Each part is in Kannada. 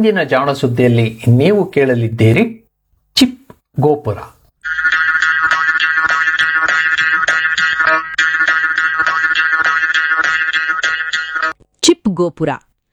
ಇಂದಿನ ಜಾಣ ಸುದ್ದಿಯಲ್ಲಿ ನೀವು ಕೇಳಲಿದ್ದೀರಿ ಚಿಪ್ ಗೋಪುರ ಚಿಪ್ ಗೋಪುರ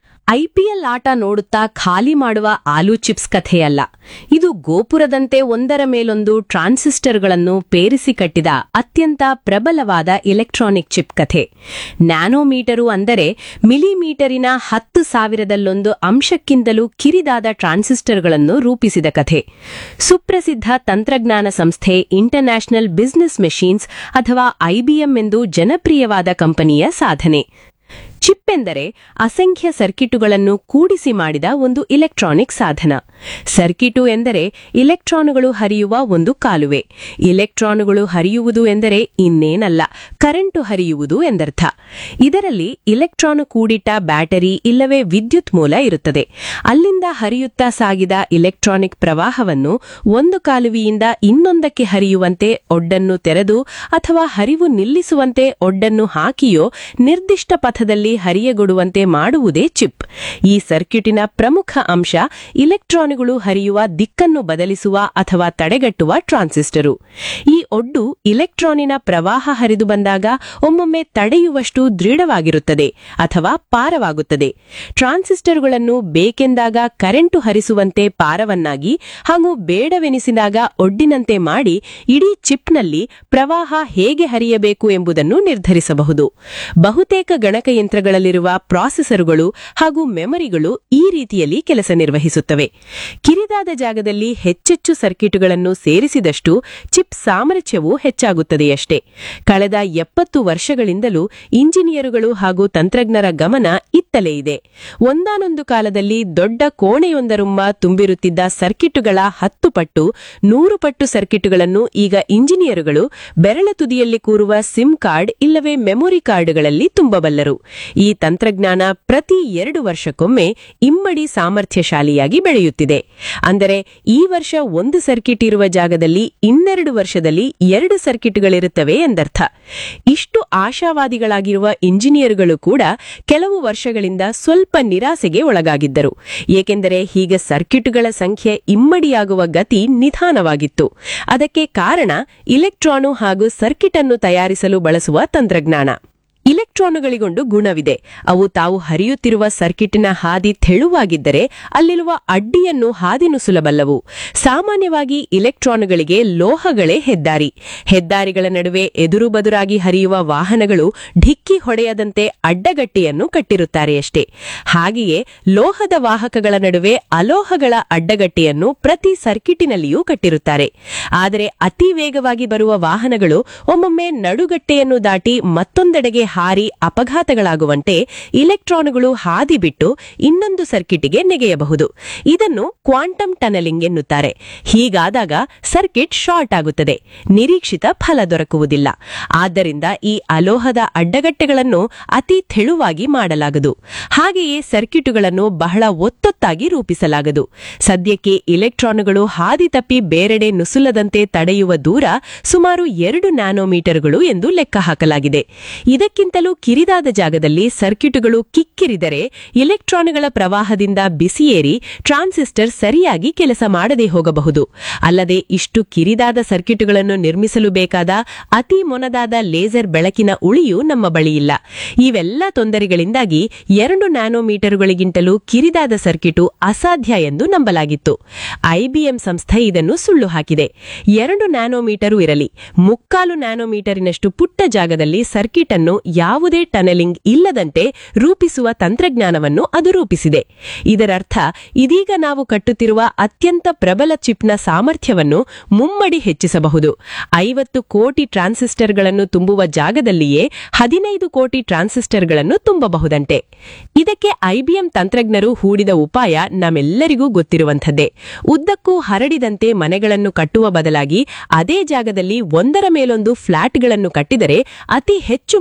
ಐಪಿಎಲ್ ಆಟ ನೋಡುತ್ತಾ ಖಾಲಿ ಮಾಡುವ ಆಲೂ ಚಿಪ್ಸ್ ಕಥೆಯಲ್ಲ ಇದು ಗೋಪುರದಂತೆ ಒಂದರ ಮೇಲೊಂದು ಟ್ರಾನ್ಸಿಸ್ಟರ್ಗಳನ್ನು ಪೇರಿಸಿ ಕಟ್ಟಿದ ಅತ್ಯಂತ ಪ್ರಬಲವಾದ ಇಲೆಕ್ಟ್ರಾನಿಕ್ ಚಿಪ್ ಕಥೆ ನ್ಯಾನೋಮೀಟರು ಅಂದರೆ ಮಿಲಿಮೀಟರಿನ ಹತ್ತು ಸಾವಿರದಲ್ಲೊಂದು ಅಂಶಕ್ಕಿಂತಲೂ ಕಿರಿದಾದ ಟ್ರಾನ್ಸಿಸ್ಟರ್ಗಳನ್ನು ರೂಪಿಸಿದ ಕಥೆ ಸುಪ್ರಸಿದ್ಧ ತಂತ್ರಜ್ಞಾನ ಸಂಸ್ಥೆ ಇಂಟರ್ನ್ಯಾಷನಲ್ ಬಿಸಿನೆಸ್ ಮೆಷೀನ್ಸ್ ಅಥವಾ ಐಬಿಎಂ ಎಂದು ಜನಪ್ರಿಯವಾದ ಕಂಪನಿಯ ಸಾಧನೆ ಚಿಪ್ ಎಂದರೆ ಅಸಂಖ್ಯ ಸರ್ಕಿಟುಗಳನ್ನು ಕೂಡಿಸಿ ಮಾಡಿದ ಒಂದು ಇಲೆಕ್ಟ್ರಾನಿಕ್ ಸಾಧನ ಸರ್ಕಿಟು ಎಂದರೆ ಇಲೆಕ್ಟ್ರಾನುಗಳು ಹರಿಯುವ ಒಂದು ಕಾಲುವೆ ಇಲೆಕ್ಟ್ರಾನುಗಳು ಹರಿಯುವುದು ಎಂದರೆ ಇನ್ನೇನಲ್ಲ ಕರೆಂಟು ಹರಿಯುವುದು ಎಂದರ್ಥ ಇದರಲ್ಲಿ ಇಲೆಕ್ಟ್ರಾನು ಕೂಡಿಟ್ಟ ಬ್ಯಾಟರಿ ಇಲ್ಲವೇ ವಿದ್ಯುತ್ ಮೂಲ ಇರುತ್ತದೆ ಅಲ್ಲಿಂದ ಹರಿಯುತ್ತಾ ಸಾಗಿದ ಇಲೆಕ್ಟ್ರಾನಿಕ್ ಪ್ರವಾಹವನ್ನು ಒಂದು ಕಾಲುವೆಯಿಂದ ಇನ್ನೊಂದಕ್ಕೆ ಹರಿಯುವಂತೆ ಒಡ್ಡನ್ನು ತೆರೆದು ಅಥವಾ ಹರಿವು ನಿಲ್ಲಿಸುವಂತೆ ಒಡ್ಡನ್ನು ಹಾಕಿಯೋ ನಿರ್ದಿಷ್ಟ ಪಥದಲ್ಲಿ ಹರಿಯಗೊಡುವಂತೆ ಮಾಡುವುದೇ ಚಿಪ್ ಈ ಸರ್ಕ್ಯೂಟಿನ ಪ್ರಮುಖ ಅಂಶ ಇಲೆಕ್ಟ್ರಾನುಗಳು ಹರಿಯುವ ದಿಕ್ಕನ್ನು ಬದಲಿಸುವ ಅಥವಾ ತಡೆಗಟ್ಟುವ ಟ್ರಾನ್ಸಿಸ್ಟರು ಈ ಒಡ್ಡು ಇಲೆಕ್ಟ್ರಾನಿನ ಪ್ರವಾಹ ಹರಿದು ಬಂದಾಗ ಒಮ್ಮೊಮ್ಮೆ ತಡೆಯುವಷ್ಟು ದೃಢವಾಗಿರುತ್ತದೆ ಅಥವಾ ಪಾರವಾಗುತ್ತದೆ ಟ್ರಾನ್ಸಿಸ್ಟರ್ಗಳನ್ನು ಬೇಕೆಂದಾಗ ಕರೆಂಟು ಹರಿಸುವಂತೆ ಪಾರವನ್ನಾಗಿ ಹಾಗೂ ಬೇಡವೆನಿಸಿದಾಗ ಒಡ್ಡಿನಂತೆ ಮಾಡಿ ಇಡೀ ಚಿಪ್ನಲ್ಲಿ ಪ್ರವಾಹ ಹೇಗೆ ಹರಿಯಬೇಕು ಎಂಬುದನ್ನು ನಿರ್ಧರಿಸಬಹುದು ಬಹುತೇಕ ಗಣಕಯಂತ್ರಗಳಲ್ಲಿರುವ ಪ್ರಾಸೆಸರುಗಳು ಹಾಗೂ ಮೆಮರಿಗಳು ಈ ರೀತಿಯಲ್ಲಿ ಕೆಲಸ ನಿರ್ವಹಿಸುತ್ತವೆ ಕಿರಿದಾದ ಜಾಗದಲ್ಲಿ ಹೆಚ್ಚೆಚ್ಚು ಸರ್ಕಿಟುಗಳನ್ನು ಸೇರಿಸಿದಷ್ಟು ಚಿಪ್ ಸಾಮರ್ಥ್ಯವೂ ಹೆಚ್ಚಾಗುತ್ತದೆಯಷ್ಟೇ ಕಳೆದ ಎಪ್ಪತ್ತು ವರ್ಷಗಳಿಂದಲೂ ಇಂಜಿನಿಯರುಗಳು ಹಾಗೂ ತಂತ್ರಜ್ಞರ ಗಮನ ಇತ್ತಲೇ ಇದೆ ಒಂದಾನೊಂದು ಕಾಲದಲ್ಲಿ ದೊಡ್ಡ ಕೋಣೆಯೊಂದರುಮ್ಮ ತುಂಬಿರುತ್ತಿದ್ದ ಸರ್ಕಿಟುಗಳ ಹತ್ತು ಪಟ್ಟು ನೂರು ಪಟ್ಟು ಸರ್ಕಿಟುಗಳನ್ನು ಈಗ ಇಂಜಿನಿಯರುಗಳು ಬೆರಳ ತುದಿಯಲ್ಲಿ ಕೂರುವ ಸಿಮ್ ಕಾರ್ಡ್ ಇಲ್ಲವೇ ಮೆಮೊರಿ ಕಾರ್ಡ್ಗಳಲ್ಲಿ ತುಂಬಬಲ್ಲರು ಈ ತಂತ್ರಜ್ಞಾನ ಪ್ರತಿ ಎರಡು ವರ್ಷಕ್ಕೊಮ್ಮೆ ಇಮ್ಮಡಿ ಸಾಮರ್ಥ್ಯಶಾಲಿಯಾಗಿ ಬೆಳೆಯುತ್ತಿದೆ ಅಂದರೆ ಈ ವರ್ಷ ಒಂದು ಸರ್ಕಿಟ್ ಇರುವ ಜಾಗದಲ್ಲಿ ಇನ್ನೆರಡು ವರ್ಷದಲ್ಲಿ ಎರಡು ಸರ್ಕಿಟ್ಗಳಿರುತ್ತವೆ ಎಂದರ್ಥ ಇಷ್ಟು ಆಶಾವಾದಿಗಳಾಗಿರುವ ಇಂಜಿನಿಯರ್ಗಳು ಕೂಡ ಕೆಲವು ವರ್ಷಗಳಿಂದ ಸ್ವಲ್ಪ ನಿರಾಸೆಗೆ ಒಳಗಾಗಿದ್ದರು ಏಕೆಂದರೆ ಹೀಗೆ ಸರ್ಕಿಟುಗಳ ಸಂಖ್ಯೆ ಇಮ್ಮಡಿಯಾಗುವ ಗತಿ ನಿಧಾನವಾಗಿತ್ತು ಅದಕ್ಕೆ ಕಾರಣ ಇಲೆಕ್ಟ್ರಾನು ಹಾಗೂ ಸರ್ಕಿಟ್ ಅನ್ನು ತಯಾರಿಸಲು ಬಳಸುವ ತಂತ್ರಜ್ಞಾನ ಇಲೆಕ್ಟ್ರಾನುಗಳಿಗೊಂದು ಗುಣವಿದೆ ಅವು ತಾವು ಹರಿಯುತ್ತಿರುವ ಸರ್ಕಿಟಿನ ಹಾದಿ ತೆಳುವಾಗಿದ್ದರೆ ಅಲ್ಲಿರುವ ಅಡ್ಡಿಯನ್ನು ಹಾದಿ ನುಸುಲಬಲ್ಲವು ಸಾಮಾನ್ಯವಾಗಿ ಇಲೆಕ್ಟ್ರಾನುಗಳಿಗೆ ಲೋಹಗಳೇ ಹೆದ್ದಾರಿ ಹೆದ್ದಾರಿಗಳ ನಡುವೆ ಎದುರು ಬದುರಾಗಿ ಹರಿಯುವ ವಾಹನಗಳು ಢಿಕ್ಕಿ ಹೊಡೆಯದಂತೆ ಅಡ್ಡಗಟ್ಟಿಯನ್ನು ಕಟ್ಟಿರುತ್ತಾರೆಯಷ್ಟೇ ಹಾಗೆಯೇ ಲೋಹದ ವಾಹಕಗಳ ನಡುವೆ ಅಲೋಹಗಳ ಅಡ್ಡಗಟ್ಟಿಯನ್ನು ಪ್ರತಿ ಸರ್ಕಿಟಿನಲ್ಲಿಯೂ ಕಟ್ಟಿರುತ್ತಾರೆ ಆದರೆ ಅತಿ ವೇಗವಾಗಿ ಬರುವ ವಾಹನಗಳು ಒಮ್ಮೊಮ್ಮೆ ನಡುಗಟ್ಟೆಯನ್ನು ದಾಟಿ ಮತ್ತೊಂದೆಡೆಗೆ ಹಾರಿ ಅಪಘಾತಗಳಾಗುವಂತೆ ಇಲೆಕ್ಟ್ರಾನುಗಳು ಹಾದಿ ಬಿಟ್ಟು ಇನ್ನೊಂದು ಸರ್ಕಿಟಿಗೆ ನೆಗೆಯಬಹುದು ಇದನ್ನು ಕ್ವಾಂಟಮ್ ಟನಲಿಂಗ್ ಎನ್ನುತ್ತಾರೆ ಹೀಗಾದಾಗ ಸರ್ಕಿಟ್ ಶಾರ್ಟ್ ಆಗುತ್ತದೆ ನಿರೀಕ್ಷಿತ ಫಲ ದೊರಕುವುದಿಲ್ಲ ಆದ್ದರಿಂದ ಈ ಅಲೋಹದ ಅಡ್ಡಗಟ್ಟೆಗಳನ್ನು ಅತಿ ತೆಳುವಾಗಿ ಮಾಡಲಾಗದು ಹಾಗೆಯೇ ಸರ್ಕಿಟುಗಳನ್ನು ಬಹಳ ಒತ್ತೊತ್ತಾಗಿ ರೂಪಿಸಲಾಗದು ಸದ್ಯಕ್ಕೆ ಇಲೆಕ್ಟ್ರಾನುಗಳು ಹಾದಿ ತಪ್ಪಿ ಬೇರೆಡೆ ನುಸುಲದಂತೆ ತಡೆಯುವ ದೂರ ಸುಮಾರು ಎರಡು ನ್ಯಾನೋಮೀಟರ್ಗಳು ಎಂದು ಲೆಕ್ಕ ಹಾಕಲಾಗಿದೆ ಇದಕ್ಕಿಂತಲೂ ಕಿರಿದಾದ ಜಾಗದಲ್ಲಿ ಸರ್ಕಿಟುಗಳು ಕಿಕ್ಕಿರಿದರೆ ಇಲೆಕ್ಟ್ರಾನುಗಳ ಪ್ರವಾಹದಿಂದ ಬಿಸಿಯೇರಿ ಟ್ರಾನ್ಸಿಸ್ಟರ್ ಸರಿಯಾಗಿ ಕೆಲಸ ಮಾಡದೇ ಹೋಗಬಹುದು ಅಲ್ಲದೆ ಇಷ್ಟು ಕಿರಿದಾದ ಸರ್ಕಿಟುಗಳನ್ನು ನಿರ್ಮಿಸಲು ಬೇಕಾದ ಅತಿ ಮೊನದಾದ ಲೇಸರ್ ಬೆಳಕಿನ ಉಳಿಯೂ ನಮ್ಮ ಬಳಿಯಿಲ್ಲ ಇವೆಲ್ಲ ತೊಂದರೆಗಳಿಂದಾಗಿ ಎರಡು ನ್ಯಾನೋಮೀಟರುಗಳಿಗಿಂತಲೂ ಕಿರಿದಾದ ಸರ್ಕಿಟು ಅಸಾಧ್ಯ ಎಂದು ನಂಬಲಾಗಿತ್ತು ಐಬಿಎಂ ಸಂಸ್ಥೆ ಇದನ್ನು ಸುಳ್ಳು ಹಾಕಿದೆ ಎರಡು ನ್ಯಾನೋಮೀಟರು ಇರಲಿ ಮುಕ್ಕಾಲು ನ್ಯಾನೋಮೀಟರಿನಷ್ಟು ಪುಟ್ಟ ಜಾಗದಲ್ಲಿ ಸರ್ಕಿಟ್ ಅನ್ನು ಯಾವುದೇ ಟನಲಿಂಗ್ ಇಲ್ಲದಂತೆ ರೂಪಿಸುವ ತಂತ್ರಜ್ಞಾನವನ್ನು ಅದು ರೂಪಿಸಿದೆ ಇದರರ್ಥ ಇದೀಗ ನಾವು ಕಟ್ಟುತ್ತಿರುವ ಅತ್ಯಂತ ಪ್ರಬಲ ಚಿಪ್ನ ಸಾಮರ್ಥ್ಯವನ್ನು ಮುಮ್ಮಡಿ ಹೆಚ್ಚಿಸಬಹುದು ಐವತ್ತು ಕೋಟಿ ಟ್ರಾನ್ಸಿಸ್ಟರ್ಗಳನ್ನು ತುಂಬುವ ಜಾಗದಲ್ಲಿಯೇ ಹದಿನೈದು ಕೋಟಿ ಟ್ರಾನ್ಸಿಸ್ಟರ್ಗಳನ್ನು ತುಂಬಬಹುದಂತೆ ಇದಕ್ಕೆ ಐಬಿಎಂ ತಂತ್ರಜ್ಞರು ಹೂಡಿದ ಉಪಾಯ ನಮ್ಮೆಲ್ಲರಿಗೂ ಗೊತ್ತಿರುವಂಥದ್ದೇ ಉದ್ದಕ್ಕೂ ಹರಡಿದಂತೆ ಮನೆಗಳನ್ನು ಕಟ್ಟುವ ಬದಲಾಗಿ ಅದೇ ಜಾಗದಲ್ಲಿ ಒಂದರ ಮೇಲೊಂದು ಫ್ಲಾಟ್ಗಳನ್ನು ಕಟ್ಟಿದರೆ ಅತಿ ಹೆಚ್ಚು ಮನೆಗಳನ್ನು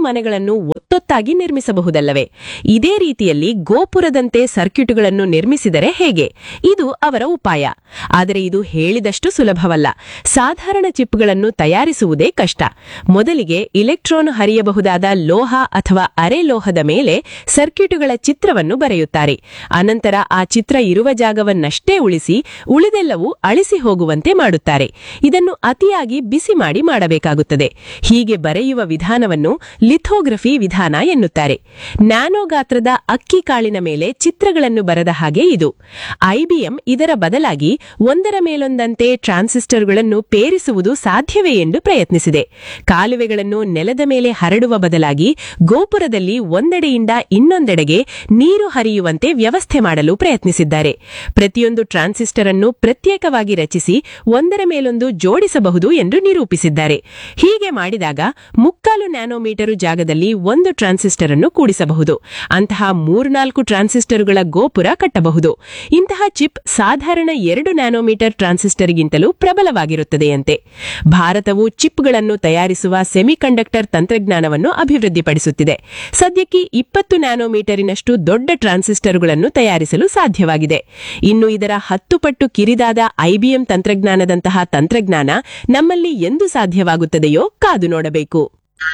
ಸರ್ಕ್ಯೂಟ್ಗಳನ್ನು ಒತ್ತೊತ್ತಾಗಿ ನಿರ್ಮಿಸಬಹುದಲ್ಲವೇ ಇದೇ ರೀತಿಯಲ್ಲಿ ಗೋಪುರದಂತೆ ಸರ್ಕ್ಯೂಟ್ಗಳನ್ನು ನಿರ್ಮಿಸಿದರೆ ಹೇಗೆ ಇದು ಅವರ ಉಪಾಯ ಆದರೆ ಇದು ಹೇಳಿದಷ್ಟು ಸುಲಭವಲ್ಲ ಸಾಧಾರಣ ಚಿಪ್ಗಳನ್ನು ತಯಾರಿಸುವುದೇ ಕಷ್ಟ ಮೊದಲಿಗೆ ಇಲೆಕ್ಟ್ರಾನ್ ಹರಿಯಬಹುದಾದ ಲೋಹ ಅಥವಾ ಅರೆ ಲೋಹದ ಮೇಲೆ ಸರ್ಕ್ಯೂಟುಗಳ ಚಿತ್ರವನ್ನು ಬರೆಯುತ್ತಾರೆ ಅನಂತರ ಆ ಚಿತ್ರ ಇರುವ ಜಾಗವನ್ನಷ್ಟೇ ಉಳಿಸಿ ಉಳಿದೆಲ್ಲವೂ ಅಳಿಸಿ ಹೋಗುವಂತೆ ಮಾಡುತ್ತಾರೆ ಇದನ್ನು ಅತಿಯಾಗಿ ಬಿಸಿ ಮಾಡಿ ಮಾಡಬೇಕಾಗುತ್ತದೆ ಹೀಗೆ ಬರೆಯುವ ವಿಧಾನವನ್ನು ಲಿಥೋಗ್ರಫಿ ವಿಧಾನ ಎನ್ನುತ್ತಾರೆ ನ್ಯಾನೋ ಗಾತ್ರದ ಅಕ್ಕಿ ಕಾಳಿನ ಮೇಲೆ ಚಿತ್ರಗಳನ್ನು ಬರೆದ ಹಾಗೆ ಇದು ಐಬಿಎಂ ಇದರ ಬದಲಾಗಿ ಒಂದರ ಮೇಲೊಂದಂತೆ ಟ್ರಾನ್ಸಿಸ್ಟರ್ಗಳನ್ನು ಪೇರಿಸುವುದು ಸಾಧ್ಯವೇ ಎಂದು ಪ್ರಯತ್ನಿಸಿದೆ ಕಾಲುವೆಗಳನ್ನು ನೆಲದ ಮೇಲೆ ಹರಡುವ ಬದಲಾಗಿ ಗೋಪುರದಲ್ಲಿ ಒಂದೆಡೆಯಿಂದ ಇನ್ನೊಂದೆಡೆಗೆ ನೀರು ಹರಿಯುವಂತೆ ವ್ಯವಸ್ಥೆ ಮಾಡಲು ಪ್ರಯತ್ನಿಸಿದ್ದಾರೆ ಪ್ರತಿಯೊಂದು ಟ್ರಾನ್ಸಿಸ್ಟರ್ ಅನ್ನು ಪ್ರತ್ಯೇಕವಾಗಿ ರಚಿಸಿ ಒಂದರ ಮೇಲೊಂದು ಜೋಡಿಸಬಹುದು ಎಂದು ನಿರೂಪಿಸಿದ್ದಾರೆ ಹೀಗೆ ಮಾಡಿದಾಗ ಮುಕ್ಕಾಲು ನ್ಯಾನೋಮೀಟರು ಜಾಗದಲ್ಲಿ ಒಂದು ಟ್ರಾನ್ಸಿಸ್ಟರ್ ಅನ್ನು ಕೂಡಿಸಬಹುದು ಅಂತಹ ಮೂರ್ನಾಲ್ಕು ಟ್ರಾನ್ಸಿಸ್ಟರುಗಳ ಗೋಪುರ ಕಟ್ಟಬಹುದು ಇಂತಹ ಚಿಪ್ ಸಾಧಾರಣ ಎರಡು ನ್ಯಾನೋಮೀಟರ್ ಟ್ರಾನ್ಸಿಸ್ಟರ್ಗಿಂತಲೂ ಪ್ರಬಲವಾಗಿರುತ್ತದೆಯಂತೆ ಭಾರತವು ಚಿಪ್ಗಳನ್ನು ತಯಾರಿಸುವ ಸೆಮಿಕಂಡಕ್ಟರ್ ತಂತ್ರಜ್ಞಾನವನ್ನು ಅಭಿವೃದ್ಧಿಪಡಿಸುತ್ತಿದೆ ಸದ್ಯಕ್ಕೆ ಇಪ್ಪತ್ತು ನ್ಯಾನೋಮೀಟರಿನಷ್ಟು ದೊಡ್ಡ ಟ್ರಾನ್ಸಿಸ್ಟರ್ಗಳನ್ನು ತಯಾರಿಸಲು ಸಾಧ್ಯವಾಗಿದೆ ಇನ್ನು ಇದರ ಹತ್ತು ಪಟ್ಟು ಕಿರಿದಾದ ಐಬಿಎಂ ತಂತ್ರಜ್ಞಾನದಂತಹ ತಂತ್ರಜ್ಞಾನ ನಮ್ಮಲ್ಲಿ ಎಂದು ಸಾಧ್ಯವಾಗುತ್ತದೆಯೋ ಕಾದು ನೋಡಬೇಕು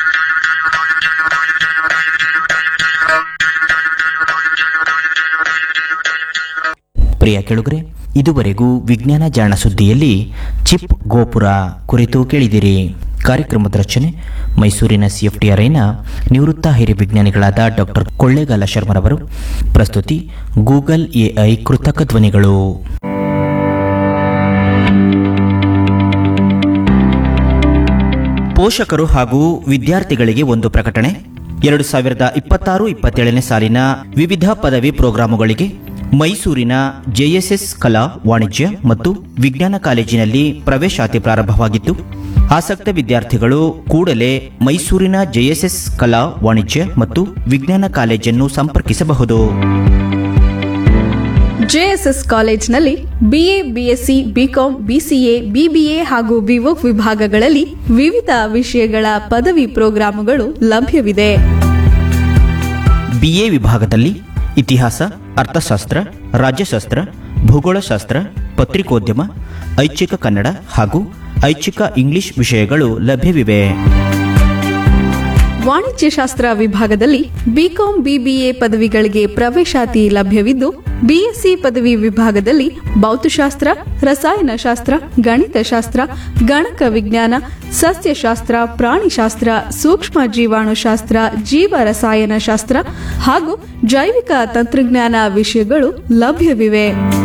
ಪ್ರಿಯ ಕೆಳುಗರೆ ಇದುವರೆಗೂ ವಿಜ್ಞಾನ ಜಾಣ ಸುದ್ದಿಯಲ್ಲಿ ಚಿಪ್ ಗೋಪುರ ಕುರಿತು ಕೇಳಿದಿರಿ ಕಾರ್ಯಕ್ರಮದ ರಚನೆ ಮೈಸೂರಿನ ಸಿಎಫ್ಟಿಆರ್ಐನ ನಿವೃತ್ತ ಹಿರಿಯ ವಿಜ್ಞಾನಿಗಳಾದ ಡಾಕ್ಟರ್ ಕೊಳ್ಳೇಗಾಲ ಶರ್ಮರವರು ಪ್ರಸ್ತುತಿ ಗೂಗಲ್ ಎಐ ಕೃತಕ ಧ್ವನಿಗಳು ಪೋಷಕರು ಹಾಗೂ ವಿದ್ಯಾರ್ಥಿಗಳಿಗೆ ಒಂದು ಪ್ರಕಟಣೆ ಎರಡು ಸಾವಿರದ ಇಪ್ಪತ್ತಾರು ಇಪ್ಪತ್ತೇಳನೇ ಸಾಲಿನ ವಿವಿಧ ಪದವಿ ಪ್ರೋಗ್ರಾಮುಗಳಿಗೆ ಮೈಸೂರಿನ ಜೆಎಸ್ಎಸ್ ಕಲಾ ವಾಣಿಜ್ಯ ಮತ್ತು ವಿಜ್ಞಾನ ಕಾಲೇಜಿನಲ್ಲಿ ಪ್ರವೇಶಾತಿ ಪ್ರಾರಂಭವಾಗಿತ್ತು ಆಸಕ್ತ ವಿದ್ಯಾರ್ಥಿಗಳು ಕೂಡಲೇ ಮೈಸೂರಿನ ಜೆಎಸ್ಎಸ್ ಕಲಾ ವಾಣಿಜ್ಯ ಮತ್ತು ವಿಜ್ಞಾನ ಕಾಲೇಜನ್ನು ಸಂಪರ್ಕಿಸಬಹುದು ಜೆಎಸ್ಎಸ್ ಕಾಲೇಜ್ನಲ್ಲಿ BA BSc BCom BCA BBA ಹಾಗೂ ಬಿವೋಕ್ ವಿಭಾಗಗಳಲ್ಲಿ ವಿವಿಧ ವಿಷಯಗಳ ಪದವಿ ಪ್ರೋಗ್ರಾಮುಗಳು ಲಭ್ಯವಿದೆ ಬಿಎ ವಿಭಾಗದಲ್ಲಿ ಇತಿಹಾಸ ಅರ್ಥಶಾಸ್ತ್ರ ರಾಜ್ಯಶಾಸ್ತ್ರ ಭೂಗೋಳಶಾಸ್ತ್ರ ಪತ್ರಿಕೋದ್ಯಮ ಐಚ್ಛಿಕ ಕನ್ನಡ ಹಾಗೂ ಐಚ್ಛಿಕ ಇಂಗ್ಲಿಷ್ ವಿಷಯಗಳು ಲಭ್ಯವಿವೆ ವಾಣಿಜ್ಯಶಾಸ್ತ್ರ ವಿಭಾಗದಲ್ಲಿ ಬಿಕಾಂ ಬಿಬಿಎ ಪದವಿಗಳಿಗೆ ಪ್ರವೇಶಾತಿ ಲಭ್ಯವಿದ್ದು ಬಿಎಸ್ಸಿ ಪದವಿ ವಿಭಾಗದಲ್ಲಿ ಭೌತಶಾಸ್ತ್ರ ರಸಾಯನಶಾಸ್ತ್ರ ಗಣಿತಶಾಸ್ತ್ರ ಗಣಕ ವಿಜ್ಞಾನ ಸಸ್ಯಶಾಸ್ತ್ರ ಪ್ರಾಣಿಶಾಸ್ತ್ರ ಸೂಕ್ಷ್ಮ ಜೀವಾಣುಶಾಸ್ತ್ರ ಜೀವ ರಸಾಯನಶಾಸ್ತ್ರ ಹಾಗೂ ಜೈವಿಕ ತಂತ್ರಜ್ಞಾನ ವಿಷಯಗಳು ಲಭ್ಯವಿವೆ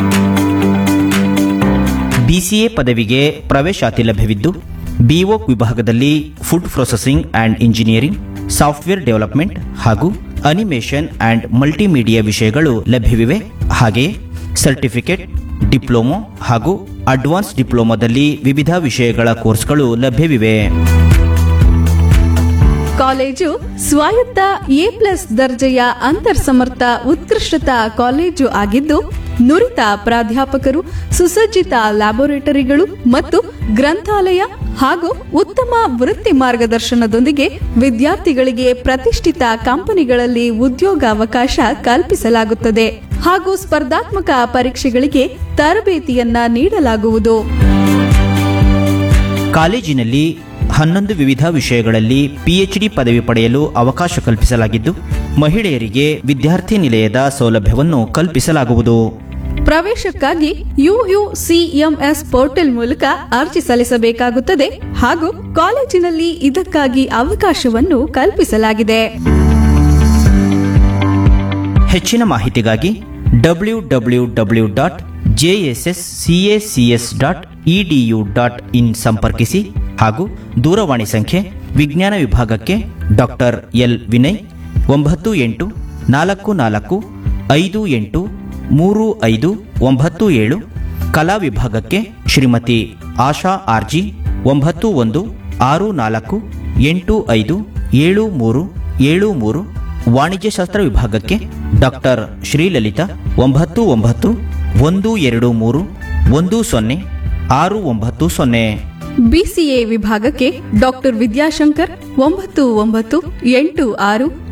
ಬಿಸಿಎ ಪದವಿಗೆ ಪ್ರವೇಶಾತಿ ಲಭ್ಯವಿದ್ದು ಬಿಒಕ್ ವಿಭಾಗದಲ್ಲಿ food processing and engineering software development ಹಾಗೂ ಅನಿಮೇಷನ್ ಆ್ಯಂಡ್ ಮಲ್ಟಿಮೀಡಿಯಾ ವಿಷಯಗಳು ಲಭ್ಯವಿವೆ ಹಾಗೆಯೇ ಸರ್ಟಿಫಿಕೇಟ್ ಡಿಪ್ಲೊಮೊ ಹಾಗೂ ಅಡ್ವಾನ್ಸ್ ಡಿಪ್ಲೊಮಾದಲ್ಲಿ ವಿವಿಧ ವಿಷಯಗಳ ಕೋರ್ಸ್ಗಳು ಲಭ್ಯವಿವೆ ಕಾಲೇಜು ಸ್ವಾಯತ್ತ ಎ ಪ್ಲಸ್ ದರ್ಜೆಯ ಅಂತರ್ಸಮರ್ಥ ಉತ್ಕೃಷ್ಟತಾ ಕಾಲೇಜು ಆಗಿದ್ದು ನುರಿತ ಪ್ರಾಧ್ಯಾಪಕರು ಸುಸಜ್ಜಿತ ಲ್ಯಾಬೊರೇಟರಿಗಳು ಮತ್ತು ಗ್ರಂಥಾಲಯ ಹಾಗೂ ಉತ್ತಮ ವೃತ್ತಿ ಮಾರ್ಗದರ್ಶನದೊಂದಿಗೆ ವಿದ್ಯಾರ್ಥಿಗಳಿಗೆ ಪ್ರತಿಷ್ಠಿತ ಕಂಪನಿಗಳಲ್ಲಿ ಉದ್ಯೋಗಾವಕಾಶ ಕಲ್ಪಿಸಲಾಗುತ್ತದೆ ಹಾಗೂ ಸ್ಪರ್ಧಾತ್ಮಕ ಪರೀಕ್ಷೆಗಳಿಗೆ ತರಬೇತಿಯನ್ನ ನೀಡಲಾಗುವುದು ಕಾಲೇಜಿನಲ್ಲಿ ಹನ್ನೊಂದು ವಿವಿಧ ವಿಷಯಗಳಲ್ಲಿ ಪಿಎಚ್ಡಿ ಪದವಿ ಪಡೆಯಲು ಅವಕಾಶ ಕಲ್ಪಿಸಲಾಗಿದ್ದು ಮಹಿಳೆಯರಿಗೆ ವಿದ್ಯಾರ್ಥಿ ನಿಲಯದ ಸೌಲಭ್ಯವನ್ನು ಕಲ್ಪಿಸಲಾಗುವುದು ಪ್ರವೇಶಕ್ಕಾಗಿ ಯುಯುಸಿಎಂಎಸ್ ಪೋರ್ಟಲ್ ಮೂಲಕ ಅರ್ಜಿ ಸಲ್ಲಿಸಬೇಕಾಗುತ್ತದೆ ಹಾಗೂ ಕಾಲೇಜಿನಲ್ಲಿ ಇದಕ್ಕಾಗಿ ಅವಕಾಶವನ್ನು ಕಲ್ಪಿಸಲಾಗಿದೆ ಹೆಚ್ಚಿನ ಮಾಹಿತಿಗಾಗಿ W W W dot JSS CACS dot EDU dot in ಸಂಪರ್ಕಿಸಿ ಹಾಗೂ ದೂರವಾಣಿ ಸಂಖ್ಯೆ ವಿಜ್ಞಾನ ವಿಭಾಗಕ್ಕೆ ಡಾಕ್ಟರ್ ಎಲ್ ವಿನಯ್ ಒಂಬತ್ತು ಎಂಟು ನಾಲ್ಕು ನಾಲ್ಕು ಐದು ಎಂಟು ಮೂರು ಐದು ಒಂಬತ್ತು ಏಳು ಕಲಾ ವಿಭಾಗಕ್ಕೆ ಶ್ರೀಮತಿ ಆಶಾ ಆರ್ಜಿ ಒಂಬತ್ತು ಒಂದು ಆರು ನಾಲ್ಕು ಎಂಟು ಐದು ಏಳು ಮೂರು ಏಳು ಮೂರು ವಾಣಿಜ್ಯಶಾಸ್ತ್ರ ವಿಭಾಗಕ್ಕೆ ಡಾಕ್ಟರ್ ಶ್ರೀಲಲಿತಾ ಒಂಬತ್ತು ಒಂಬತ್ತು ಒಂದು ಎರಡು ಮೂರು ಒಂದು ಸೊನ್ನೆ ಆರು ಒಂಬತ್ತು ಸೊನ್ನೆ ಬಿಸಿಎ ವಿಭಾಗಕ್ಕೆ ಡಾಕ್ಟರ್ ವಿದ್ಯಾಶಂಕರ್ ಒಂಬತ್ತು ಒಂಬತ್ತು ಎಂಟು ಆರು